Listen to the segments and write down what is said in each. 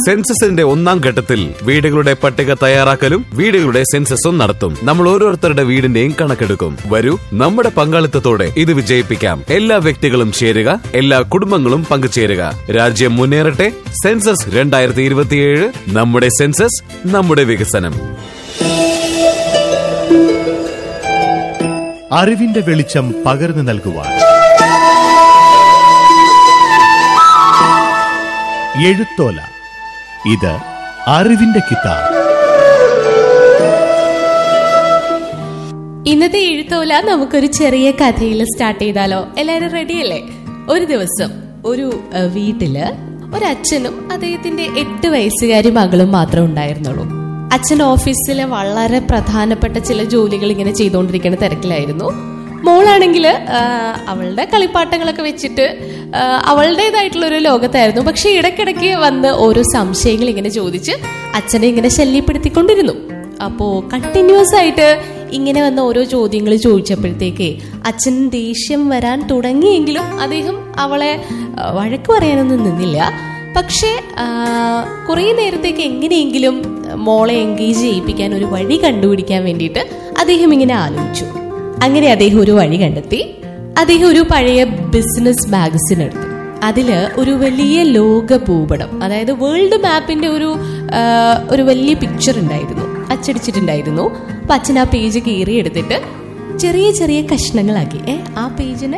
സെൻസസിന്റെ ഒന്നാം ഘട്ടത്തിൽ വീടുകളുടെ പട്ടിക തയ്യാറാക്കലും വീടുകളുടെ സെൻസസും നടത്തും നമ്മൾ ഓരോരുത്തരുടെ വീടിന്റെയും കണക്കെടുക്കും വരൂ നമ്മുടെ പങ്കാളിത്തത്തോടെ ഇത് വിജയിപ്പിക്കാം എല്ലാ വ്യക്തികളും ചേരുക എല്ലാ കുടുംബങ്ങളും പങ്കുചേരുക രാജ്യം മുന്നേറട്ടെ സെൻസസ് രണ്ടായിരത്തി ഇരുപത്തിയേഴ് നമ്മുടെ സെൻസസ് നമ്മുടെ വികസനം അറിവിന്റെ വെളിച്ചം പകർന്നു നൽകുവാൻ എഴുത്തോല ഇത് അറിവിന്റെ കിതാബ് ഇന്നത്തെ എഴുത്തോല നമുക്കൊരു ചെറിയ കഥയിൽ സ്റ്റാർട്ട് ചെയ്താലോ എല്ലാരും റെഡിയല്ലേ ഒരു ദിവസം ഒരു അഹ്, വീട്ടില് ഒരു അച്ഛനും അദ്ദേഹത്തിന്റെ എട്ട് വയസ്സുകാരി മകളും മാത്രമേ ഉണ്ടായിരുന്നുള്ളൂ അച്ഛൻ ഓഫീസിലെ വളരെ പ്രധാനപ്പെട്ട ചില ജോലികൾ ഇങ്ങനെ ചെയ്തുകൊണ്ടിരിക്കുന്ന തിരക്കിലായിരുന്നു മോളാണെങ്കിൽ അവളുടെ കളിപ്പാട്ടങ്ങളൊക്കെ വെച്ചിട്ട് ആ, അവളുടേതായിട്ടുള്ള ഒരു ലോകത്തായിരുന്നു പക്ഷെ ഇടയ്ക്കിടയ്ക്ക് വന്ന് ഓരോ സംശയങ്ങൾ ഇങ്ങനെ ചോദിച്ച് അച്ഛനെ ഇങ്ങനെ ശല്യപ്പെടുത്തിക്കൊണ്ടിരുന്നു അപ്പോ കണ്ടിന്യൂസ് ആയിട്ട് ഇങ്ങനെ വന്ന ഓരോ ചോദ്യങ്ങൾ ചോദിച്ചപ്പോഴത്തേക്ക് അച്ഛൻ ദേഷ്യം വരാൻ തുടങ്ങിയെങ്കിലും അദ്ദേഹം അവളെ ആ, വഴക്ക് പറയാനൊന്നും നിന്നില്ല പക്ഷേ കുറേ നേരത്തേക്ക് എങ്ങനെയെങ്കിലും മോളെ എൻഗേജ് ചെയ്യിപ്പിക്കാൻ ഒരു വഴി കണ്ടുപിടിക്കാൻ വേണ്ടിയിട്ട് അദ്ദേഹം ഇങ്ങനെ ആലോചിച്ചു അങ്ങനെ അദ്ദേഹം ഒരു വഴി കണ്ടെത്തി അദ്ദേഹം ഒരു പഴയ ബിസിനസ് മാഗസിൻ എടുത്തു അതില് ഒരു വലിയ ലോക ഭൂപടം അതായത് വേൾഡ് മാപ്പിന്റെ ഒരു ആ, ഒരു വലിയ പിക്ചർ ഉണ്ടായിരുന്നു അച്ചടിച്ചിട്ടുണ്ടായിരുന്നു അപ്പൊ അച്ഛൻ ആ പേജ് കീറി എടുത്തിട്ട് ചെറിയ ചെറിയ കഷ്ണങ്ങളാക്കി ഏ ആ പേജിന്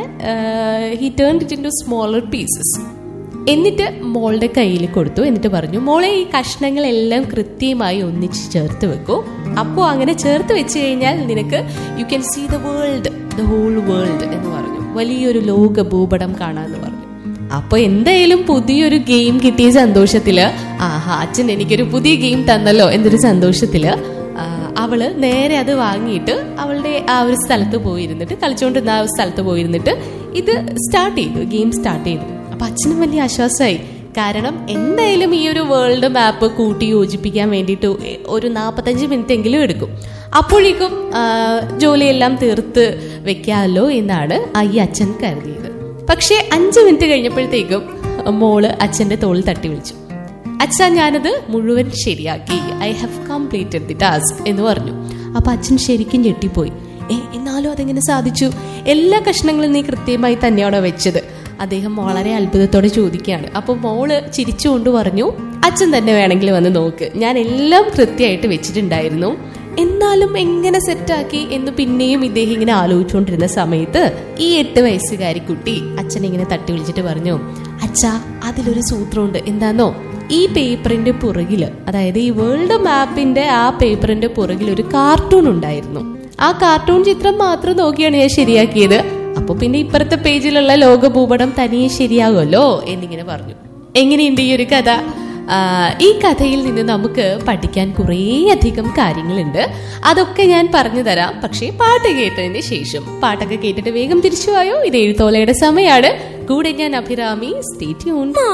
he turn it into smaller pieces എന്നിട്ട് മോളുടെ കയ്യിൽ കൊടുത്തു എന്നിട്ട് പറഞ്ഞു മോളെ ഈ കഷ്ണങ്ങളെല്ലാം കൃത്യമായി ഒന്നിച്ച് ചേർത്ത് വെക്കൂ അപ്പോൾ അങ്ങനെ ചേർത്ത് വെച്ച് കഴിഞ്ഞാൽ നിനക്ക് you can see the world the whole world എന്ന് പറഞ്ഞു വലിയൊരു ലോക ഭൂപടം കാണാന്ന് പറഞ്ഞു അപ്പൊ എന്തായാലും പുതിയൊരു ഗെയിം കിട്ടിയ സന്തോഷത്തില് ആഹാ അച്ഛൻ എനിക്കൊരു പുതിയ ഗെയിം തന്നല്ലോ എന്നൊരു സന്തോഷത്തില് ആ, അവള് നേരെ അത് വാങ്ങിയിട്ട് അവളുടെ ആ ഒരു സ്ഥലത്ത് പോയിരുന്നിട്ട് കളിച്ചുകൊണ്ടിരുന്ന ആ ഒരു സ്ഥലത്ത് പോയിരുന്നിട്ട് ഇത് സ്റ്റാർട്ട് ചെയ്തു ഗെയിം സ്റ്റാർട്ട് ചെയ്തു അപ്പൊ അച്ഛനും വലിയ ആശ്വാസമായി കാരണം എന്തായാലും ഈ ഒരു വേൾഡ് മാപ്പ് കൂട്ടി യോജിപ്പിക്കാൻ വേണ്ടിയിട്ട് ഒരു നാൽപ്പത്തഞ്ച് മിനിറ്റ് എങ്കിലും എടുക്കും അപ്പോഴേക്കും ആ, ജോലിയെല്ലാം തീർത്ത് വെക്കാമല്ലോ എന്നാണ് ആ ഈ അച്ഛൻ കരുതിയത് പക്ഷേ അഞ്ച് മിനിറ്റ് കഴിഞ്ഞപ്പോഴത്തേക്കും മോള് അച്ഛന്റെ തോളിൽ തട്ടി വിളിച്ചു അച്ഛാ ഞാനത് മുഴുവൻ ശരിയാക്കി I have completed the task എന്ന് പറഞ്ഞു അപ്പൊ അച്ഛൻ ശരിക്കും ഞെട്ടിപ്പോയി ഏ എന്നാലും അതെങ്ങനെ സാധിച്ചു എല്ലാ കഷ്ണങ്ങളും നീ കൃത്യമായി തന്നെയാണോ വെച്ചത് അദ്ദേഹം വളരെ അത്ഭുതത്തോടെ ചോദിക്കുകയാണ് അപ്പൊ മോള് ചിരിച്ചുകൊണ്ട് പറഞ്ഞു അച്ഛൻ തന്നെ വേണമെങ്കിൽ വന്ന് നോക്ക് ഞാൻ എല്ലാം കൃത്യമായിട്ട് വെച്ചിട്ടുണ്ടായിരുന്നു എന്നാലും എങ്ങനെ സെറ്റാക്കി എന്ന് പിന്നെയും ഇദ്ദേഹം ഇങ്ങനെ ആലോചിച്ചുകൊണ്ടിരുന്ന സമയത്ത് ഈ എട്ട് വയസ്സുകാരി കുട്ടി അച്ഛനെ ഇങ്ങനെ തട്ടി വിളിച്ചിട്ട് പറഞ്ഞു അച്ഛാ അതിലൊരു സൂത്രമുണ്ട് എന്താന്നോ ഈ പേപ്പറിന്റെ പുറകില് അതായത് ഈ വേൾഡ് മാപ്പിന്റെ ആ പേപ്പറിന്റെ പുറകിൽ ഒരു കാർട്ടൂൺ ഉണ്ടായിരുന്നു ആ കാർട്ടൂൺ ചിത്രം മാത്രം നോക്കിയാണ് ഞാൻ ശരിയാക്കിയത് അപ്പൊ പിന്നെ ഇപ്പുറത്തെ പേജിലുള്ള ലോക ഭൂപടം തനിയെ ശരിയാകുമല്ലോ എന്നിങ്ങനെ പറഞ്ഞു എങ്ങനെയുണ്ട് ഈ ഒരു കഥ ആ, ഈ കഥയിൽ നിന്ന് നമുക്ക് പഠിക്കാൻ കുറേയധികം കാര്യങ്ങളുണ്ട് അതൊക്കെ ഞാൻ പറഞ്ഞു തരാം പക്ഷേ പാട്ട് കേട്ടതിന് ശേഷം പാട്ടൊക്കെ കേട്ടിട്ട് വേഗം തിരിച്ചു പോയോ ഇത് എഴുത്തോലയുടെ സമയമാണ് കൂടെ ഞാൻ അഭിരാമി സ്റ്റേ ട്യൂൺ